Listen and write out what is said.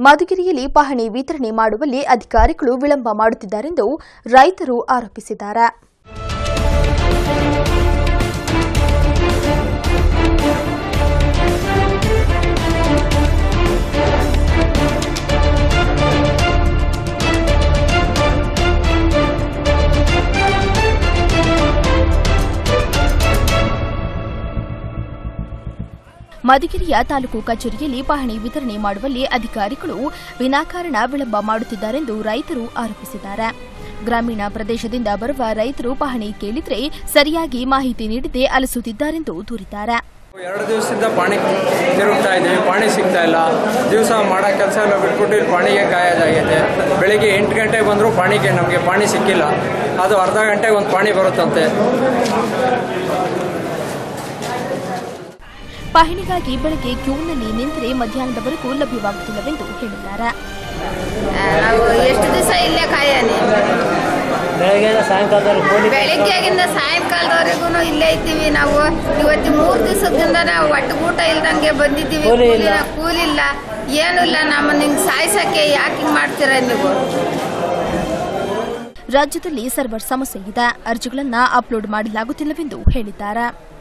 ಮಧುಗಿರಿಯಲ್ಲಿ ಪಹಣಿ ವಿತರಣೆ ಮಾಡುವಲ್ಲಿ ಅಧಿಕಾರಿಗಳು ವಿಳಂಬ ಮಾಡುತ್ತಿದ್ದಾರೆಂದು ರೈತರು ಆರೋಪಿಸಿದ್ದಾರೆ ಮಧುಗಿರಿಯ ತಾಲೂಕು ಕಚೇರಿಯಲ್ಲಿ ಪಹಣಿ ವಿತರಣೆ ಮಾಡುವಲ್ಲಿ ಅಧಿಕಾರಿಗಳು ವಿನಾಕಾರಣ ವಿಳಂಬ ಮಾಡುತ್ತಿದ್ದಾರೆಂದು ರೈತರು ಆರೋಪಿಸಿದ್ದಾರೆ ಗ್ರಾಮೀಣ ಪ್ರದೇಶದಿಂದ ಬರುವ ರೈತರು ಪಹಣಿ ಕೇಳಿದ್ರೆ ಸರಿಯಾಗಿ ಮಾಹಿತಿ ನೀಡದೆ ಅಲಸುತ್ತಿದ್ದಾರೆಂದು ದೂರಿದ್ದಾರೆ ಎರಡು ದಿವಸದಿಂದ ಪಾಣಿ ತಿರುಗ್ತಾ ಇದ್ದೀವಿ ಪಾಣಿ ಸಿಗ್ತಾ ಇಲ್ಲ ದಿವಸ ಮಾಡೋ ಕೆಲಸ ಎಲ್ಲ ಬಿಟ್ಬಿಟ್ಟು ಇಲ್ಲಿ ಪಾಣಿಗೆ ಕಾಯೋದಾಗೈತೆ ಬೆಳಿಗ್ಗೆ ಎಂಟು ಗಂಟೆಗೆ ಬಂದರೂ ಪಾಣಿಗೆ ನಮಗೆ ಪಾಣಿ ಸಿಕ್ಕಿಲ್ಲ ಅದು ಅರ್ಧ ಗಂಟೆಗೆ ಒಂದು ಪಾಣಿ ಬರುತ್ತಂತೆ ಪಹಣಿಗಾಗಿ ಬೆಳಗ್ಗೆ ಕ್ಯೂನಲ್ಲಿ ನಿಂತರೆ ಮಧ್ಯಾಹ್ನದವರೆಗೂ ಲಭ್ಯವಾಗುತ್ತಿಲ್ಲವೆಂದು ಹೇಳಿದ್ದಾರೆ ನಾವು ಎಷ್ಟು ದಿವಸ ಇಲ್ಲೇ ಕಾಯಾನೆ ಬೆಳಗ್ಗೆ ಸಾಯಂಕಾಲದವರೆಗೆ ಕೂಲಿ ಬೆಳಿಗ್ಗೆಗಿಂದ ಸಾಯಂಕಾಲದವರೆಗೂ ಇಲ್ಲೇ ಇದ್ದೀವಿ ನಾವು ಇವತ್ತು ಮೂರು ದಿವಸದಿಂದ ನಾವು ಒಟ್ಟು ಊಟ ಇಲ್ದಂಗೆ ಬಂದಿದ್ದೀವಿ ಕೂಲಿ ಇಲ್ಲ. ಕೂಲಿನ ಕೂಲಿಲ್ಲ ಏನೂ ಇಲ್ಲ ನಮ್ಮನ್ನ ಹಿಂಗೆ ಸಾಯ್ಸಕ್ಕೆ ಯಾಕೆ ಹಿಂಗೆ ಮಾಡ್ತೀರ ನೀವು ರಾಜ್ಯದಲ್ಲಿ ಸರ್ವರ್ ಸಮಸ್ಯೆ ಇದೆ ಅರ್ಜಿಗಳನ್ನು ಅಪ್ಲೋಡ್ ಮಾಡಲಾಗುತ್ತಿಲ್ಲವೆಂದು ಹೇಳಿದ್ದಾರೆ